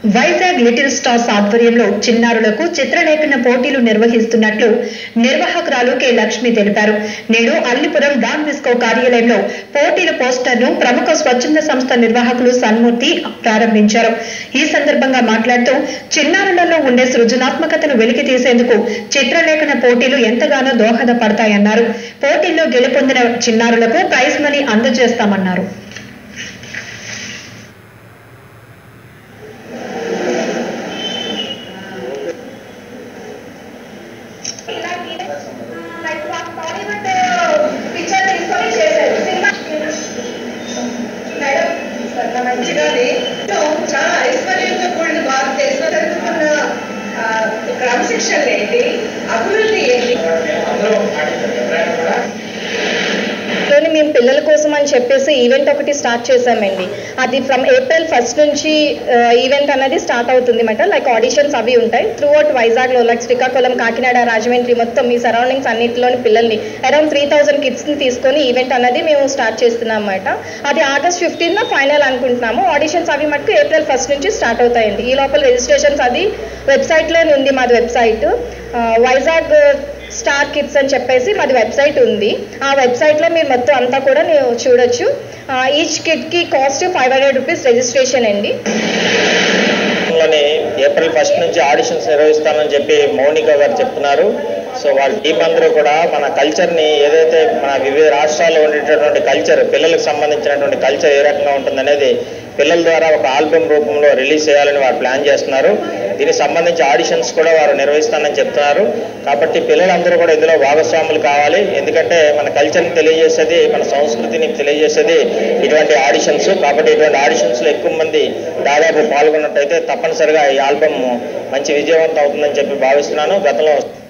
Vizag little stars ఆధ్వర్యంలో చిన్నారులకు చిత్రలేఖన పోటీలు నిర్వహిస్తున్నట్లు నిర్వాహకురాలు కె లక్ష్మి తెలిపారు నేడు అల్లిపురం డాన్ విస్కో కార్యాలయంలో పోటీల పోస్టర్ను ప్రముఖ స్వచ్ఛంద సంస్థ నిర్వాహకులు సన్మూర్తి ప్రారంభించారు ఈ సందర్భంగా మాట్లాడుతూ చిన్నారులలో ఉండే సృజనాత్మకతను వెలికి తీసేందుకు చిత్రలేఖన పోటీలు ఎంతగానో దోహదపడతాయన్నారు పోటీల్లో గెలుపొందిన చిన్నారులకు ప్రైజ్ మనీ అందజేస్తామన్నారు లైక్ ఒక టాలీవుడ్ పిక్చర్ తీసుకొని చేశారు సినిమా మేడం చాలా మంచిగానే చాలా ఐశ్వర్యంతో కూడిన భారతదేశంలో జరుగుతున్న ఆ, క్రమశిక్షణ ఏంటి అభివృద్ధి ఏంటి లోని మేము పిల్లల కోసం అని చెప్పేసి ఈవెంట్ ఒకటి స్టార్ట్ చేసామండి అది ఫ్రమ్ ఏప్రిల్ ఫస్ట్ నుంచి ఈవెంట్ అనేది స్టార్ట్ అవుతుంది అనమాట లైక్ ఆడిషన్స్ అవి ఉంటాయి త్రూ అవుట్ వైజాగ్లో లైక్ శ్రీకాకుళం కాకినాడ రాజమండ్రి మొత్తం ఈ సరౌండింగ్స్ అన్నింటిలోని పిల్లల్ని అరౌండ్ త్రీ థౌజండ్ కిడ్స్ని తీసుకొని ఈవెంట్ అనేది మేము స్టార్ట్ చేస్తున్నాం అనమాట అది ఆగస్ట్ ఫిఫ్టీన్ ఫైనల్ అనుకుంటున్నాము ఆడిషన్స్ అవి మటుకు ఏప్రిల్ ఫస్ట్ నుంచి స్టార్ట్ అవుతాయండి ఈ లోపల రిజిస్ట్రేషన్స్ అది వెబ్సైట్లోనే ఉంది మాది వెబ్సైట్ వైజాగ్ స్టార్ కిడ్స్ అని చెప్పేసి మాది వెబ్సైట్ ఉంది ఆ వెబ్సైట్లో మీరు మొత్తం అంతా కూడా ನೀವು చూడొచ్చు ఈచ్ కిడ్కి cost five hundred rupees registration అండి లోని ఏప్రిల్ ఫస్ట్ నుంచి ఆడిషన్స్ నిర్వహిస్తానని చెప్పి మౌనిక గారు చెప్తున్నారు సో వాళ్ళ టీం అందరూ కూడా మన కల్చర్ని ఏదైతే మన వివిధ రాష్ట్రాల్లో ఉండేటటువంటి కల్చర్ పిల్లలకు సంబంధించినటువంటి కల్చర్ ఏ రకంగా ఉంటుందనేది పిల్లల ద్వారా ఒక ఆల్బమ్ రూపంలో రిలీజ్ చేయాలని వారు ప్లాన్ చేస్తున్నారు దీనికి సంబంధించి ఆడిషన్స్ కూడా వారు నిర్వహిస్తానని చెప్తున్నారు కాబట్టి పిల్లలందరూ కూడా ఇందులో భాగస్వాములు కావాలి ఎందుకంటే మన కల్చర్ని తెలియజేసేది మన సంస్కృతిని తెలియజేసేది ఇటువంటి ఆడిషన్స్ కాబట్టి ఇటువంటి ఆడిషన్స్లో ఎక్కువ మంది దాదాపు పాల్గొన్నట్టయితే తప్పనిసరిగా ఈ ఆల్బమ్ మంచి విజయవంతం అవుతుందని చెప్పి భావిస్తున్నాను గతంలో